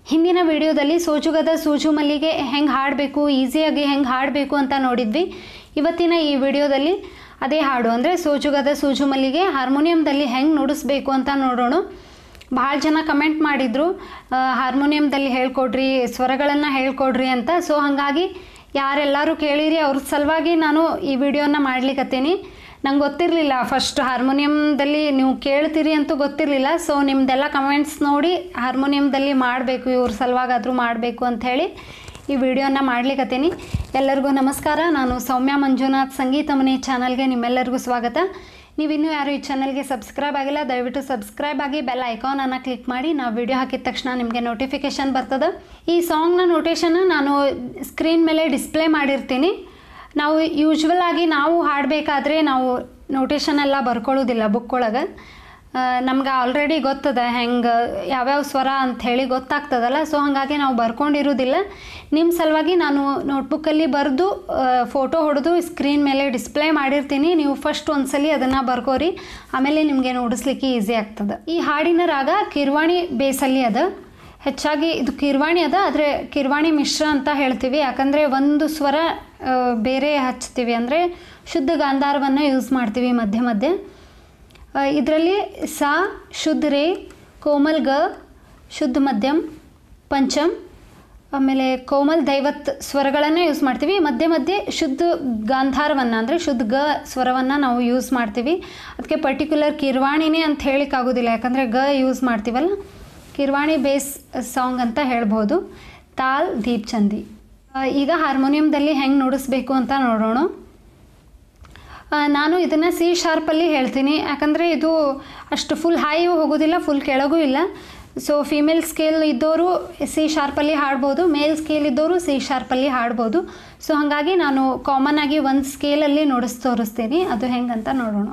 ಹಿಂದಿನ ವಿಡಿಯೋದಲ್ಲಿ ಸೋಜುಗದ ಸೂಜು ಮಲ್ಲಿಗೆ ಹೆಂಗೆ ಹಾಡಬೇಕು ಈಸಿಯಾಗಿ ಹೆಂಗೆ ಹಾಡಬೇಕು ಅಂತ ನೋಡಿದ್ವಿ ಇವತ್ತಿನ ಈ ವಿಡಿಯೋದಲ್ಲಿ ಅದೇ ಹಾಡು ಅಂದರೆ ಸೋಜುಗದ ಸೂಜು ಮಲ್ಲಿಗೆ ಹಾರ್ಮೋನಿಯಂದಲ್ಲಿ ಹೆಂಗೆ ನುಡಿಸ್ಬೇಕು ಅಂತ ನೋಡೋಣ ಭಾಳ ಜನ ಕಮೆಂಟ್ ಮಾಡಿದರು ಹಾರ್ಮೋನಿಯಂದಲ್ಲಿ ಹೇಳ್ಕೊಡ್ರಿ ಸ್ವರಗಳನ್ನು ಹೇಳ್ಕೊಡ್ರಿ ಅಂತ ಸೊ ಹಾಗಾಗಿ ಯಾರೆಲ್ಲರೂ ಕೇಳಿರಿ ಅವ್ರ ಸಲುವಾಗಿ ನಾನು ಈ ವಿಡಿಯೋನ ಮಾಡ್ಲಿಕ್ಕತ್ತೀನಿ ನಂಗೆ ಗೊತ್ತಿರಲಿಲ್ಲ ಫಸ್ಟ್ ಹಾರ್ಮೋನಿಯಂದಲ್ಲಿ ನೀವು ಕೇಳ್ತೀರಿ ಅಂತೂ ಗೊತ್ತಿರಲಿಲ್ಲ ಸೊ ನಿಮ್ಮದೆಲ್ಲ ಕಮೆಂಟ್ಸ್ ನೋಡಿ ಹಾರ್ಮೋನಿಯಂದಲ್ಲಿ ಮಾಡಬೇಕು ಇವ್ರ ಸಲುವಾಗಾದರೂ ಮಾಡಬೇಕು ಅಂಥೇಳಿ ಈ ವಿಡಿಯೋನ ಮಾಡ್ಲಿಕ್ಕತ್ತೀನಿ ಎಲ್ಲರಿಗೂ ನಮಸ್ಕಾರ ನಾನು ಸೌಮ್ಯ ಮಂಜುನಾಥ್ ಸಂಗೀತ ಮನೆ ಚಾನಲ್ಗೆ ನಿಮ್ಮೆಲ್ಲರಿಗೂ ಸ್ವಾಗತ ನೀವಿನ್ನೂ ಯಾರು ಈ ಚಾನಲ್ಗೆ ಸಬ್ಸ್ಕ್ರೈಬ್ ಆಗಿಲ್ಲ ದಯವಿಟ್ಟು ಸಬ್ಸ್ಕ್ರೈಬ್ ಆಗಿ ಬೆಲ್ ಐಕಾನನ್ನು ಕ್ಲಿಕ್ ಮಾಡಿ ನಾವು ವಿಡಿಯೋ ಹಾಕಿದ ತಕ್ಷಣ ನಿಮಗೆ ನೋಟಿಫಿಕೇಷನ್ ಬರ್ತದೆ ಈ ಸಾಂಗ್ನ ನೋಟೇಷನ್ ನಾನು ಸ್ಕ್ರೀನ್ ಮೇಲೆ ಡಿಸ್ಪ್ಲೇ ಮಾಡಿರ್ತೀನಿ ನಾವು ಯೂಶ್ವಲ್ ಆಗಿ ನಾವು ಹಾಡಬೇಕಾದ್ರೆ ನಾವು ನೋಟೇಷನ್ ಎಲ್ಲ ಬರ್ಕೊಳ್ಳೋದಿಲ್ಲ ಬುಕ್ ಒಳಗೆ ನಮ್ಗೆ ಆಲ್ರೆಡಿ ಗೊತ್ತದ ಹೆಂಗೆ ಯಾವ್ಯಾವ ಸ್ವರ ಅಂತ ಹೇಳಿ ಗೊತ್ತಾಗ್ತದಲ್ಲ ಸೊ ಹಾಗಾಗಿ ನಾವು ಬರ್ಕೊಂಡಿರೋದಿಲ್ಲ ನಿಮ್ಮ ಸಲುವಾಗಿ ನಾನು ನೋಟ್ಬುಕ್ಕಲ್ಲಿ ಬರೆದು ಫೋಟೋ ಹೊಡೆದು ಸ್ಕ್ರೀನ್ ಮೇಲೆ ಡಿಸ್ಪ್ಲೇ ಮಾಡಿರ್ತೀನಿ ನೀವು ಫಸ್ಟ್ ಒಂದ್ಸಲಿ ಅದನ್ನು ಬರ್ಕೋರಿ ಆಮೇಲೆ ನಿಮಗೆ ನೋಡಿಸ್ಲಿಕ್ಕೆ ಈಸಿ ಆಗ್ತದೆ ಈ ಹಾಡಿನ ರಾಗ ಕಿರ್ವಾಣಿ ಬೇಸಲ್ಲಿ ಅದ ಹೆಚ್ಚಾಗಿ ಇದು ಕಿರ್ವಾಣಿ ಅದ ಆದರೆ ಕಿರ್ವಾಣಿ ಮಿಶ್ರ ಅಂತ ಹೇಳ್ತೀವಿ ಯಾಕಂದರೆ ಒಂದು ಸ್ವರ ಆ, ಬೇರೆ ಹಚ್ತೀವಿ ಅಂದರೆ ಶುದ್ಧ ಗಾಂಧಾರವನ್ನು ಯೂಸ್ ಮಾಡ್ತೀವಿ ಮಧ್ಯೆ ಮಧ್ಯೆ ಇದರಲ್ಲಿ ಸಾ ಶುದ್ಧ ರೇ ಕೋಮಲ್ ಗ ಶುದ್ಧ ಮಧ್ಯಮ್ ಪಂಚಮ್ ಆಮೇಲೆ ಕೋಮಲ್ ದೈವತ್ ಸ್ವರಗಳನ್ನು ಯೂಸ್ ಮಾಡ್ತೀವಿ ಮಧ್ಯೆ ಮಧ್ಯೆ ಶುದ್ಧ ಗಾಂಧಾರವನ್ನು ಅಂದರೆ ಶುದ್ಧ ಗ ಸ್ವರವನ್ನು ನಾವು ಯೂಸ್ ಮಾಡ್ತೀವಿ ಅದಕ್ಕೆ ಪರ್ಟಿಕ್ಯುಲರ್ ಕಿರ್ವಾಣಿನೇ ಅಂತ ಹೇಳಿಕ್ಕಾಗೋದಿಲ್ಲ ಯಾಕಂದರೆ ಗ ಯೂಸ್ ಮಾಡ್ತೀವಲ್ಲ ಕಿರ್ವಾಣಿ ಬೇಸ್ ಸಾಂಗ್ ಅಂತ ಹೇಳ್ಬೋದು ತಾಲ್ ದೀಪ್ ಚಂದಿ ಆ, ಈಗ ಹಾರ್ಮೋನಿಯಂದಲ್ಲಿ ಹೆಂಗೆ ನುಡಿಸ್ಬೇಕು ಅಂತ ನೋಡೋಣ ಆ, ನಾನು ಇದನ್ನು ಸಿ ಶಾರ್ಪಲ್ಲಿ ಹೇಳ್ತೀನಿ ಯಾಕಂದರೆ ಇದು ಅಷ್ಟು ಫುಲ್ ಹೈಯೂ ಹೋಗೋದಿಲ್ಲ ಫುಲ್ ಕೆಳಗೂ ಇಲ್ಲ ಸೊ ಫಿಮೇಲ್ ಸ್ಕೇಲ್ ಇದ್ದವರು ಸಿ ಶಾರ್ಪಲ್ಲಿ ಹಾಡ್ಬೋದು ಮೇಲ್ ಸ್ಕೇಲ್ ಇದ್ದವರು ಸಿ ಶಾರ್ಪಲ್ಲಿ ಹಾಡ್ಬೋದು ಸೊ ಹಾಗಾಗಿ ನಾನು ಕಾಮನ್ ಆಗಿ ಒಂದು ಸ್ಕೇಲಲ್ಲಿ ನುಡಿಸ್ ತೋರಿಸ್ತೀನಿ ಅದು ಹೆಂಗಂತ ನೋಡೋಣ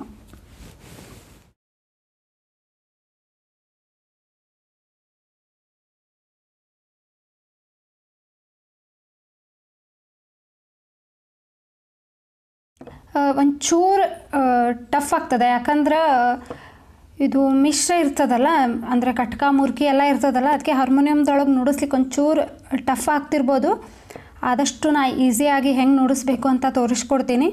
ಒಂಚೂರು ಟಫ್ ಆಗ್ತದೆ ಯಾಕಂದ್ರೆ ಇದು ಮಿಶ್ರ ಇರ್ತದಲ್ಲ ಅಂದರೆ ಕಟ್ಕ ಮುರ್ಕಿ ಎಲ್ಲ ಇರ್ತದಲ್ಲ ಅದಕ್ಕೆ ಹಾರ್ಮೋನಿಯಮ್ದೊಳಗೆ ನುಡಿಸ್ಲಿಕ್ಕೆ ಒಂಚೂರು ಟಫ್ ಆಗ್ತಿರ್ಬೋದು ಆದಷ್ಟು ನಾ ಈಸಿಯಾಗಿ ಹೆಂಗೆ ನುಡಿಸ್ಬೇಕು ಅಂತ ತೋರಿಸ್ಕೊಡ್ತೀನಿ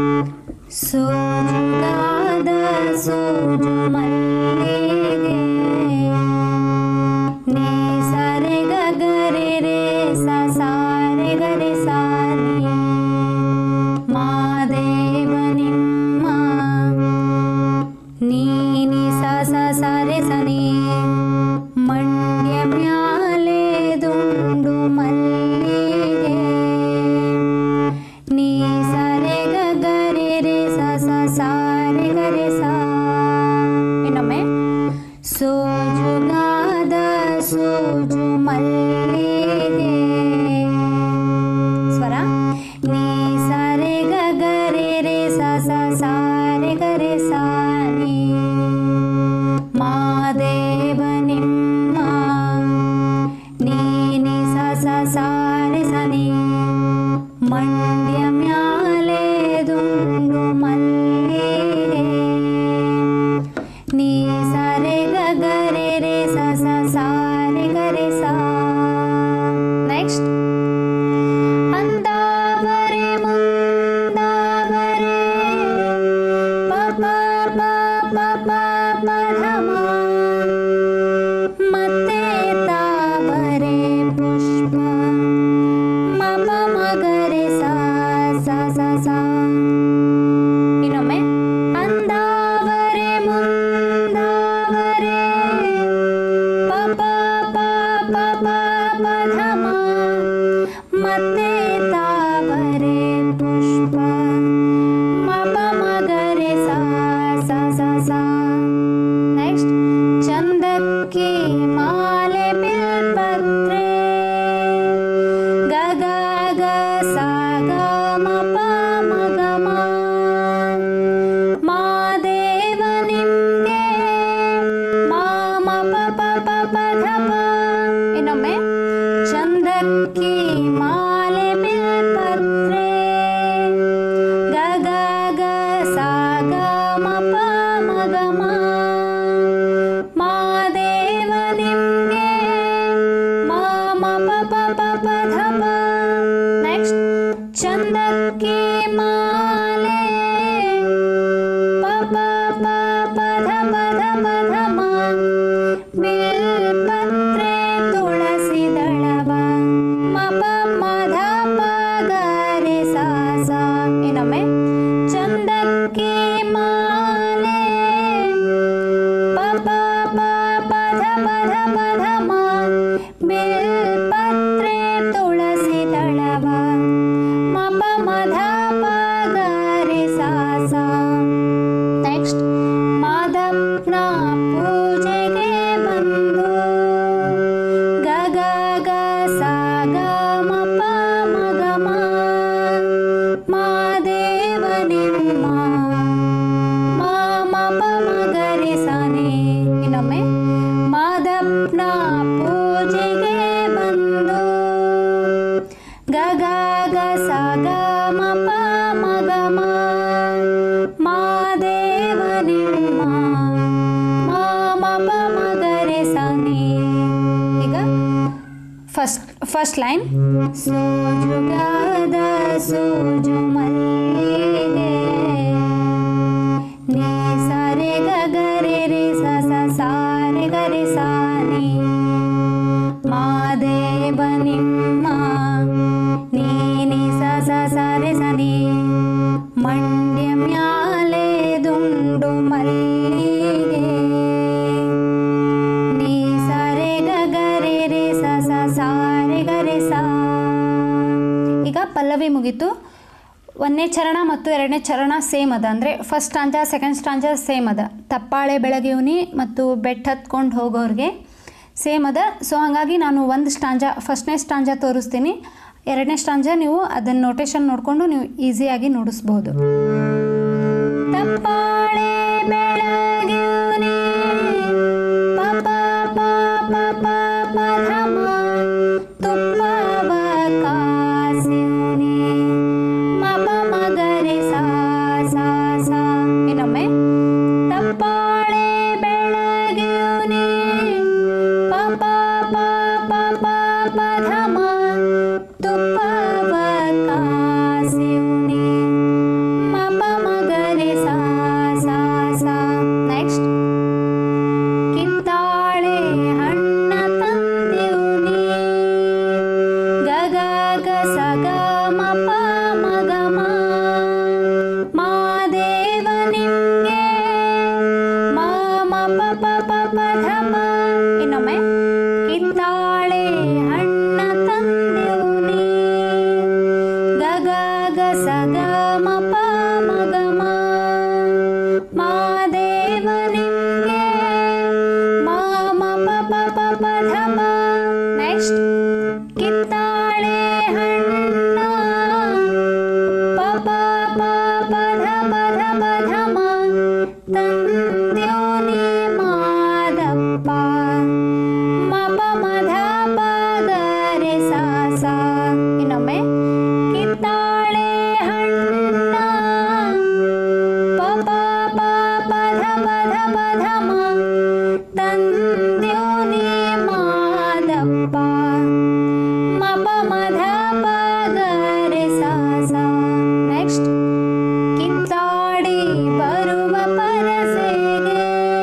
ಸೋಜುಗಾದ ಸೋಜು ಮಲ್ಲಿಗೆ ನೀ ಸಾರೆ ಗ ಗರೆ ರೇ ಸಾ ಸಾರೆ ಗರೆ ಸಾನಿ ಮಾದೇವ ನಿಮ್ಮ ನೀನಿ ಸ ಸ ಸಾರೆ ಸನಿ ಮಂಡ್ಯ ಮ್ಯಾಲೆ ದುಂಡು ಮಲ್ಲಿಗೆ ನೀ ಸಾರೆ ಗ ಗರೆ ರೇ ಸ ಸ ಸಾರೆ ಗರೆ ಸಾ ಇನ್ನೊಮ್ಮೆ ಸೋಜುಗಾದ ಸೋಜು ಮಲ್ಲಿಗೆ ಸ್ವರ ನೀ ಸಾರೆ ಗ ಗರೆ ರೇ ಸ ಸ ಸಾರೆ ಗರೆ ಸಾ ನೀ ಮಾದೇವ ನಿಮ್ಮ ನೀ ನಿ ಸ ಸ ಸಾರೆ ಸನಿ ಮಂಡ್ಯ ಮ್ಯಾಲೆ ದುಂಡು ಮಲ್ಲಿಗೆ ನೀ ಸಾರೆ ಗ ಗರೆ ರೇ ಸ ಸ ಸಾರೆ ಗರೆ ಸಾ ನೆಕ್ಸ್ಟ್ ಅಂದಾವರೆ ಮುಂದಾವರೆ ಪಪ ಪಪ ಪಧಮ ಮತ್ತೆ ತಾವರೆ ಪುಷ್ಪ ಮಪ ಮಗರೆ ಸಾ ಸ ಸ ಸಾ ಇನ್ನೊಮ್ಮೆ ಅಂದಾವರೆ ಮುಂದಾವರೆ ಪಪ ಪಪ ಪಧಮ ಮತ್ತೆ ತಾವರೆ ಪುಷ್ಪ ಮಪ ಮಗರೆ ಸಾ ಸ ಸ ಸಾ ನೆಕ್ಸ್ಟ್ ಚಂದಕ್ಕಿ ಮಾಲೆ ಬಿಲ್ಪತ್ರೆ ಗ ಗ ಗ ಸ ಗ ಮ ಪ ಮ ಗ ಮ ಮಾದೇವ ನಿಮ್ಗೆ ಮಾ ಮ ಪ ಪ ಪ ಪ ಧ ಪ ಇನ್ನೊಮ್ಮೆ ಚಂದಕ್ಕಿ ಮಾಲೆ ಬಿಲ್ಪತ್ರೆ ಗ ಗ ಗ ಸ ಗ ಮ ಪ ಮ ಗ ಮ ಮಾದೇವ ನಿಮ್ಗೆ ಮಾ ಬೇಲ್ಪತ್ರೆ ತುಳಸಿ ದಳವ ಮಪ ಮಧ ಪಗರೆ ಸಾಸ ನೆಕ್ಸ್ಟ್ ಮಾದಪ್ಪನ ಪೂಜೆಗೆ ಬಂದು ಗ ಗ ಗ ಸ ಗ ಮ ಪ ಮ ಗ ಮ ಮಾದೇವ ನಿಮ್ಮ ಮಾ ಮ ಪ ಮ ಗ ರೆ ಸ ನಿ ಇನ್ನೊಮ್ಮೆ ಮಾದಪ್ಪನ ಪೂಜೆಗೆ ಬಂದು ಗ ಗ ಗ ಸ ಗ ಮ ಪ ಮ ಗ ಮ ಮಾದೇವ ನಿಮ್ಮ ಮಾ ಮ ಪ ಮ ಗ ರೆ ಸ ನಿ ಈಗ ಫಸ್ಟ್ ಫಸ್ಟ್ ಲೈನ್ ಸೋಜುಗಾದ ಸೋಜು ಮಲ್ಲಿಗೆ ನೀ ಸಾರೆ ಗ ಗ ರೆ ರೆ ಸ ಸ ಸಾರೆ ಗ ರೆ ಸ ನಿ ಮಾದೇವ ನಿಮ್ಮ ನೀ ನಿ ಸ ಸ ಸ ರೆ ಸ ನಿ ಮಂಡ್ಯ ಮ್ಯಾಲೆ ದುಂಡು ಮಲ್ಲಿಗೆ ನೀ ಸಾರೆ ಗ ಗ ರೆ ರೆ ಸ ಸ ಸಾರೆ ಗ ರೆ ಸ ಈಗ ಪಲ್ಲವಿ ಮುಗೀತು ಒಂದನೇ ಚರಣ ಮತ್ತು ಎರಡನೇ ಚರಣ ಸೇಮ್ ಅದ ಅಂದರೆ first stanza second stanza same ಅದ ತಪ್ಪಾಳೆ ಬೆಳಗಿವ್ನಿ ಮತ್ತು ಬೆಟ್ಟ ಹತ್ಕೊಂಡು ಹೋಗೋರಿಗೆ ಸೇಮ್ ಅದ ಸೊ ಹಾಗಾಗಿ ನಾನು ಒಂದು ಸ್ಟಾಂಜ ಫಸ್ಟ್ನೇ ಸ್ಟಾಂಜ ತೋರಿಸ್ತೀನಿ ಎರಡನೇ ಸ್ಟಾಂಜ ನೀವು ಅದನ್ನ ನೋಟೇಶನ್ ನೋಡಿಕೊಂಡು ನೀವು ಈಸಿಯಾಗಿ ನುಡಿಸ್ಬೋದು ತಪ್ಪಾಳೆ ಬೆಳಗಿವ್ನಿ ಪಪ ಪಪ ಪಪ ಧಮ ತುಪ್ಪವ ಕಾಸಿವ್ನಿ ಮಪ ಮಗರೆ ಸಾ ಸಾ ಸಾ ಇನ್ನೊಮ್ಮೆ ತಪ್ಪಾಳೆ ಬೆಳಗಿವ್ನಿ ಪಪ ಪಪ ಪಪ ಧಮ ತುಪ್ಪವ ಕಾಸಿವ್ನಿ ಮಪ ಮಗರೆ ಸಾ ಸಾ ಸಾ ನೆಕ್ಸ್ಟ್ ಕಿತ್ತಾಳೆ ಹಣ್ಣ ತಂದಿವ್ನಿ ಗ ಗ ಗ ಸ ಗ ಮ ಪ ಮ ಗ ಮ ಮಾದೇವ ನಿಮ್ಗೆ ಮಾ ಮ ಪ ಪ ಪ ಪ ಧ ಪ ಇನ್ನೊಮ್ಮೆ ಕಿತ್ತಾಳೆ ಹಣ್ಣ ತಂದಿವ್ನಿ ಗ ಗ ಗ ಸ ಗ ಮ ಪ ಮ ಗ ಮ ಮಾದೇವ ನಿಮ್ಗೆ ಮಾ ಮ ಪ ಪ ಪ ಪ ಧ ಪ ನೆಕ್ಸ್ಟ್ ಕಿತ್ತಾಳೆ ಹಣ್ಣ ಪ ಪ ಪ ಪ ಧ ಪ ಧ ಪ ಧ ಮ ತಂದ್ಯೋನಿ ಮಾದಪ್ಪ ಮ ಪ ಮ ಧ ಪ ಗ ರೆ ಸ ಸ ಇನ್ನೊಮ್ಮೆ ಕಿತ್ತಾಳೆ ಹಣ್ಣ ಪ ಪ ಪ ಪ ಧ ಪ ಧ ಪ ಧ ಮ ತಂದ್ಯೋನಿ ಮಾದಪ್ಪ ಮ ಪ ಮ ಧ ಪ ಗ ರೆ ಸ ಸ ನೆಕ್ಸ್ಟ್ ಕಿತ್ತಾಡಿ ಬರುವ ಪರಸೆಗೆ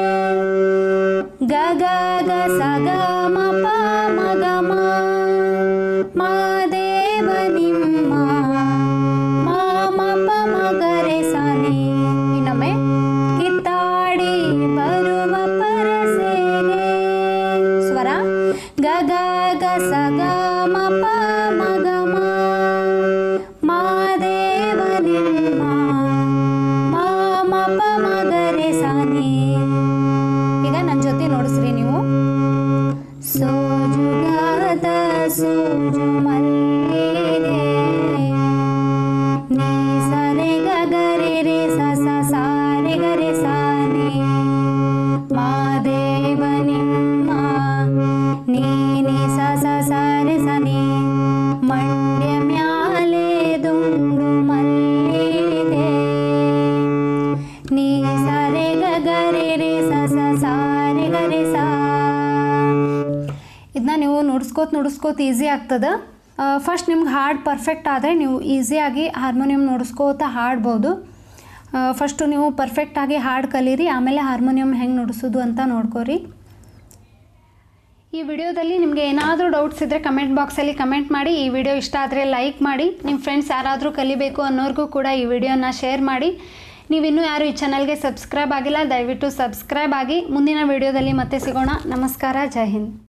ಗ ಗ ಗ ಸ ಗ ಮ ಪ ಮ ಗ ಮ ಮಾದೇವ ನಿಮ್ಮ ಮಾ ಮ ಪ ಮ ಗ ರೆ ಸ ನಿ ಇನ್ನೊಮ್ಮೆ ಕಿತ್ತಾಡಿ ಬರುವ ಪರಸೆಗೆ ಸ್ವರ ಗ ಗ ಗ ಸ ಗ ಮ ಪ ಮ ಗ ಮ ಮಾದೇವ ನಿಮ್ಮ ಮಾ ಮ ಪ ಮ ಗ ರೆ ಸ ನಿ ಈಗ ನನ್ನ ಜೊತೆ ನೋಡಿಸ್ರಿ ನೀವು ಸೋಜುಗಾದ ಸೋಜು ಮಲ್ಲಿಗೆ ನೀ ಸರೆ ಗ ಗ ರೆ ರೆ ಸ ಸ ಸಾರೆ ಗ ರೆ ಸ ನಿ ಮಾದೇವ ನಿಮ್ಮ ನೀ ನಿ ಸ ಸ ಸ ರೆ ಸ ನಿ ಮಂಡ್ಯ ಮ್ಯಾಲೆ ದುಂಡು ಮಲ್ಲಿಗೆ ನೀ ಸಾರೆ ಗ ಗ ರೆ ರೆ ಸ ಸ ಸಾರೆ ಗ ರೆ ಸ ಇದನ್ನ ನೀವು ನುಡಿಸ್ಕೋತ ನುಡಿಸ್ಕೋತ ಈಸಿ ಆಗ್ತದೆ ಫಸ್ಟ್ ನಿಮ್ಗೆ ಹಾಡು ಪರ್ಫೆಕ್ಟ್ ಆದರೆ ನೀವು ಈಸಿಯಾಗಿ ಹಾರ್ಮೋನಿಯಂ ನುಡಿಸ್ಕೋತ ಹಾಡ್ಬೋದು ಫಸ್ಟು ನೀವು ಪರ್ಫೆಕ್ಟಾಗಿ ಹಾಡು ಕಲೀರಿ ಆಮೇಲೆ ಹಾರ್ಮೋನಿಯಂ ಹೆಂಗೆ ನುಡಿಸೋದು ಅಂತ ನೋಡ್ಕೋರಿ ಈ ವಿಡಿಯೋದಲ್ಲಿ ನಿಮಗೆ ಏನಾದರೂ ಡೌಟ್ಸ್ ಇದ್ದರೆ ಕಮೆಂಟ್ ಬಾಕ್ಸಲ್ಲಿ ಕಮೆಂಟ್ ಮಾಡಿ ಈ ವಿಡಿಯೋ ಇಷ್ಟ ಆದರೆ ಲೈಕ್ ಮಾಡಿ ನಿಮ್ಮ ಫ್ರೆಂಡ್ಸ್ ಯಾರಾದರೂ ಕಲಿಬೇಕು ಅನ್ನೋರ್ಗೂ ಕೂಡ ಈ ವಿಡಿಯೋನ ಶೇರ್ ಮಾಡಿ ನೀವಿನ್ನೂ ಯಾರು ಈ ಚಾನಲ್ಗೆ ಸಬ್ಸ್ಕ್ರೈಬ್ ಆಗಿಲ್ಲ ದಯವಿಟ್ಟು ಸಬ್ಸ್ಕ್ರೈಬ್ ಆಗಿ ಮುಂದಿನ ವಿಡಿಯೋದಲ್ಲಿ ಮತ್ತೆ ಸಿಗೋಣ ನಮಸ್ಕಾರ ಜೈ ಹಿಂದ್